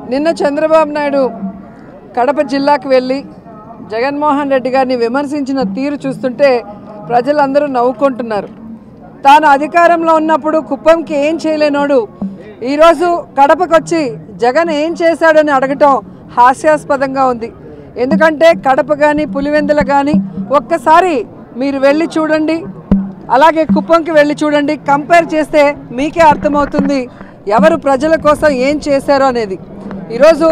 నిన్న చంద్రబాబు నాయుడు కడప జిల్లాకు వెళ్ళి జగన్మోహన్ రెడ్డి గారిని విమర్శించిన తీరు చూస్తుంటే ప్రజలందరూ నవ్వుకుంటున్నారు తాను అధికారంలో ఉన్నప్పుడు కుప్పంకి ఏం చేయలేనోడు ఈరోజు కడపకు వచ్చి జగన్ ఏం చేశాడని అడగటం హాస్యాస్పదంగా ఉంది ఎందుకంటే కడప కానీ పులివెందుల కానీ ఒక్కసారి మీరు వెళ్ళి చూడండి అలాగే కుప్పంకి వెళ్ళి చూడండి కంపేర్ చేస్తే మీకే అర్థమవుతుంది ఎవరు ప్రజల కోసం ఏం చేశారో అనేది ఈరోజు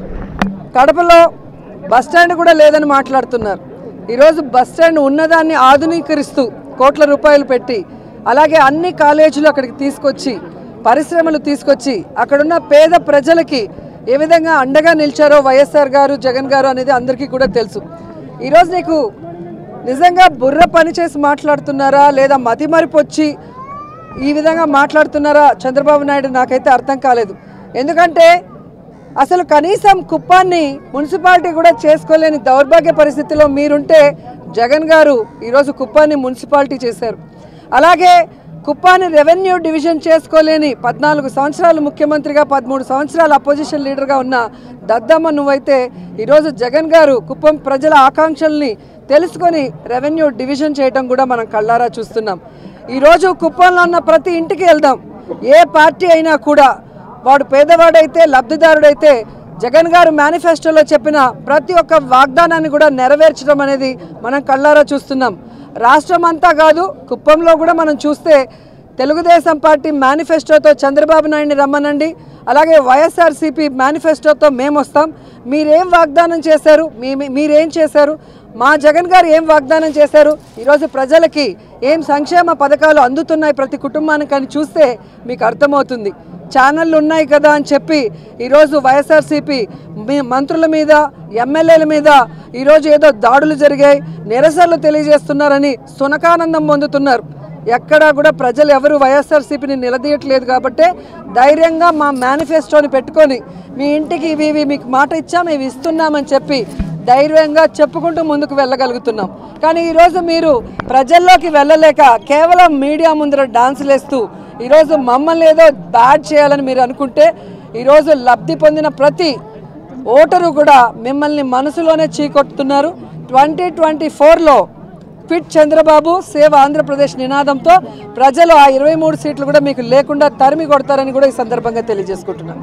కడపలో బస్ స్టాండ్ కూడా లేదని మాట్లాడుతున్నారు ఈరోజు బస్ స్టాండ్ ఉన్నదాన్ని ఆధునీకరిస్తూ కోట్ల రూపాయలు పెట్టి అలాగే అన్ని కాలేజీలు అక్కడికి తీసుకొచ్చి పరిశ్రమలు తీసుకొచ్చి అక్కడున్న పేద ప్రజలకి ఏ విధంగా అండగా నిలిచారో వైఎస్ఆర్ గారు జగన్ గారు అనేది అందరికీ కూడా తెలుసు ఈరోజు నీకు నిజంగా బుర్ర పని చేసి మాట్లాడుతున్నారా లేదా మతిమరిపు వచ్చి ఈ విధంగా మాట్లాడుతున్నారా చంద్రబాబు నాయుడు నాకైతే అర్థం కాలేదు ఎందుకంటే అసలు కనీసం కుప్పాన్ని మున్సిపాలిటీ కూడా చేసుకోలేని దౌర్భాగ్య పరిస్థితిలో మీరుంటే జగన్ గారు ఈరోజు కుప్పాన్ని మున్సిపాలిటీ చేశారు అలాగే కుప్పాన్ని రెవెన్యూ డివిజన్ చేసుకోలేని పద్నాలుగు సంవత్సరాలు ముఖ్యమంత్రిగా పదమూడు సంవత్సరాలు అపోజిషన్ లీడర్గా ఉన్న దద్దమ్మ నువ్వైతే ఈరోజు జగన్ గారు కుప్పం ప్రజల ఆకాంక్షల్ని తెలుసుకొని రెవెన్యూ డివిజన్ చేయడం కూడా మనం కళ్ళారా చూస్తున్నాం ఈరోజు కుప్పంలో ఉన్న ప్రతి ఇంటికి వెళ్దాం ఏ పార్టీ అయినా కూడా వాడు పేదవాడైతే లబ్ధిదారుడైతే జగన్ గారు మేనిఫెస్టోలో చెప్పిన ప్రతి ఒక్క వాగ్దానాన్ని కూడా నెరవేర్చడం అనేది మనం కళ్ళారా చూస్తున్నాం రాష్ట్రం అంతా కాదు కుప్పంలో కూడా మనం చూస్తే తెలుగుదేశం పార్టీ మేనిఫెస్టోతో చంద్రబాబు నాయుడిని రమ్మనండి అలాగే వైఎస్ఆర్సీపీ మేనిఫెస్టోతో మేము వస్తాం మీరేం వాగ్దానం చేశారు మీ మీ- మీరేం చేశారు మా జగన్ గారు ఏం వాగ్దానం చేశారు ఈరోజు ప్రజలకి ఏం సంక్షేమ పథకాలు అందుతున్నాయి ప్రతి కుటుంబానికి అని చూస్తే మీకు అర్థమవుతుంది ఛానళ్ళు ఉన్నాయి కదా అని చెప్పి ఈరోజు వైఎస్ఆర్సీపీ మీ మంత్రుల మీద ఎమ్మెల్యేల మీద ఈరోజు ఏదో దాడులు జరిగాయి నిరసనలు తెలియజేస్తున్నారని సునకానందం పొందుతున్నారు ఎక్కడా కూడా ప్రజలు ఎవరు వైఎస్ఆర్సీపీని నిలదీయట్లేదు కాబట్టే ధైర్యంగా మా మేనిఫెస్టోని పెట్టుకొని మీ ఇంటికి ఇవి ఇవి మీకు మాట ఇచ్చాం ఇవి ఇస్తున్నామని చెప్పి ధైర్యంగా చెప్పుకుంటూ ముందుకు వెళ్ళగలుగుతున్నాం కానీ ఈరోజు మీరు ప్రజల్లోకి వెళ్ళలేక కేవలం మీడియా ముందర డాన్సులు వేస్తూ ఈరోజు మమ్మల్ని ఏదో బ్యాడ్ చేయాలని మీరు అనుకుంటే ఈరోజు లబ్ధి పొందిన ప్రతి ఓటరు కూడా మిమ్మల్ని మనసులోనే చీకొట్టుతున్నారు ట్వంటీ ట్వంటీ ఫోర్లో ఫిట్ చంద్రబాబు సేవ్ ఆంధ్రప్రదేశ్ నినాదంతో ప్రజలు ఆ ఇరవై మూడు సీట్లు కూడా మీకు లేకుండా తరిమి కొడతారని కూడా ఈ సందర్భంగా తెలియజేసుకుంటున్నాను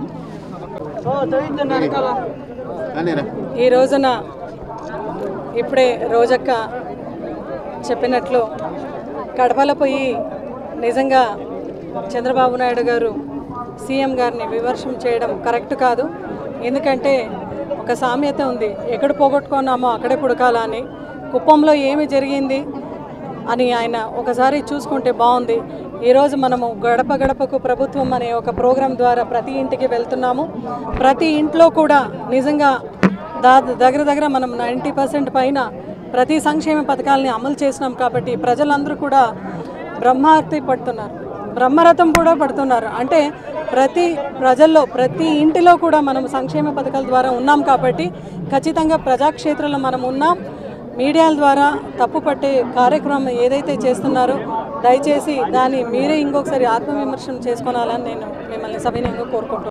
కానీరా ఈ రోజున ఇప్పుడే రోజక్క చెప్పినట్లు కడపలో పోయి నిజంగా చంద్రబాబు నాయుడు గారు సీఎం గారిని విమర్శం చేయడం కరెక్ట్ కాదు ఎందుకంటే ఒక సామెత ఉంది ఎక్కడ పోగొట్టుకున్నామో అక్కడే పుడకాలా అని కుప్పంలో ఏమి జరిగింది అని ఆయన ఒకసారి చూసుకుంటే బాగుంది ఈరోజు మనము గడప గడపకు ప్రభుత్వం అనే ఒక ప్రోగ్రాం ద్వారా ప్రతి ఇంటికి వెళ్తున్నాము ప్రతి ఇంట్లో కూడా నిజంగా దా దగ్గర దగ్గర మనం నైంటీ పర్సెంట్ పైన ప్రతి సంక్షేమ పథకాలని అమలు చేసినాం కాబట్టి ప్రజలందరూ కూడా బ్రహ్మార్తి పడుతున్నారు బ్రహ్మరథం కూడా పడుతున్నారు అంటే ప్రతి ప్రజల్లో ప్రతి ఇంటిలో కూడా మనం సంక్షేమ పథకాల ద్వారా ఉన్నాం కాబట్టి ఖచ్చితంగా ప్రజాక్షేత్రంలో మనం ఉన్నాం మీడియాల ద్వారా తప్పు పట్టే కార్యక్రమం ఏదైతే చేస్తున్నారో దయచేసి దాన్ని మీరే ఇంకొకసారి ఆత్మవిమర్శనం చేసుకోవాలని నేను మిమ్మల్ని సవినయంగా కోరుకుంటున్నాను